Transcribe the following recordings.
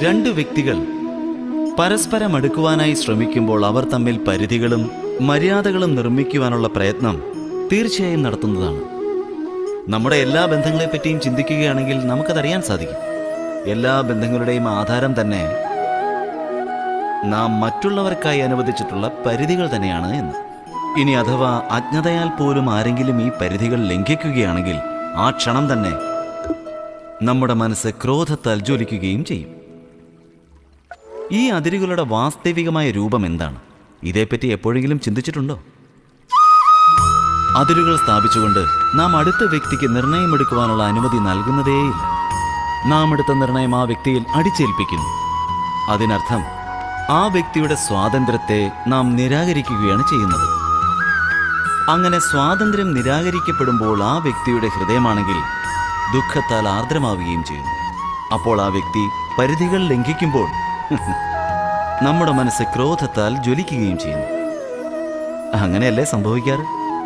രണ്ട് വ്യക്തികൾ പരസ്പരം അടുക്കുവാനായി ശ്രമിക്കുമ്പോൾ അവർ തമ്മിൽ പരിധികളും മര്യാദകളും നിർമ്മിക്കുവാനുള്ള പ്രയത്നം തീർച്ചയായും നടത്തുന്നതാണ് നമ്മുടെ എല്ലാ ബന്ധങ്ങളെപ്പറ്റിയും ചിന്തിക്കുകയാണെങ്കിൽ നമുക്കതറിയാൻ സാധിക്കും എല്ലാ ബന്ധങ്ങളുടെയും ആധാരം തന്നെ നാം മറ്റുള്ളവർക്കായി അനുവദിച്ചിട്ടുള്ള പരിധികൾ തന്നെയാണ് എന്ന് ഇനി അഥവാ അജ്ഞതയാൽ പോലും ആരെങ്കിലും ഈ പരിധികൾ ലംഘിക്കുകയാണെങ്കിൽ ആ ക്ഷണം തന്നെ നമ്മുടെ മനസ്സ് ക്രോധത്താൽ ജ്വലിക്കുകയും ചെയ്യും ഈ അതിരുകളുടെ വാസ്തവികമായ രൂപം എന്താണ് ഇതേപ്പറ്റി എപ്പോഴെങ്കിലും ചിന്തിച്ചിട്ടുണ്ടോ അതിരുകൾ സ്ഥാപിച്ചുകൊണ്ട് നാം അടുത്ത വ്യക്തിക്ക് നിർണയമെടുക്കുവാനുള്ള അനുമതി നൽകുന്നതേയില്ല നാം എടുത്ത നിർണയം ആ വ്യക്തിയിൽ അടിച്ചേൽപ്പിക്കുന്നു അതിനർത്ഥം ആ വ്യക്തിയുടെ സ്വാതന്ത്ര്യത്തെ നാം നിരാകരിക്കുകയാണ് ചെയ്യുന്നത് അങ്ങനെ സ്വാതന്ത്ര്യം നിരാകരിക്കപ്പെടുമ്പോൾ ആ വ്യക്തിയുടെ ഹൃദയമാണെങ്കിൽ ദുഃഖത്താൽ ആർദ്രമാവുകയും ചെയ്യുന്നു അപ്പോൾ ആ വ്യക്തി പരിധികൾ ലംഘിക്കുമ്പോൾ നമ്മുടെ മനസ്സ് ക്രോധത്താൽ ജ്വലിക്കുകയും ചെയ്യുന്നു അങ്ങനെയല്ലേ സംഭവിക്കാറ്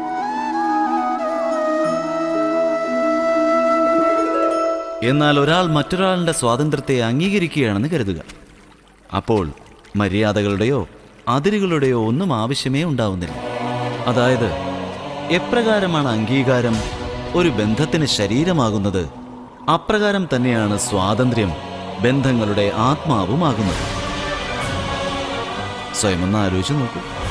എന്നാൽ ഒരാൾ മറ്റൊരാളുടെ സ്വാതന്ത്ര്യത്തെ അംഗീകരിക്കുകയാണെന്ന് കരുതുക അപ്പോൾ മര്യാദകളുടെയോ അതിരുകളുടെയോ ഒന്നും ആവശ്യമേ ഉണ്ടാവുന്നില്ല അതായത് എപ്രകാരമാണ് അംഗീകാരം ഒരു ബന്ധത്തിന് ശരീരമാകുന്നത് അപ്രകാരം തന്നെയാണ് സ്വാതന്ത്ര്യം ബന്ധങ്ങളുടെ ആത്മാവുമാകുന്നത് സ്വയം ഒന്ന് ആലോചിച്ച് നോക്കൂ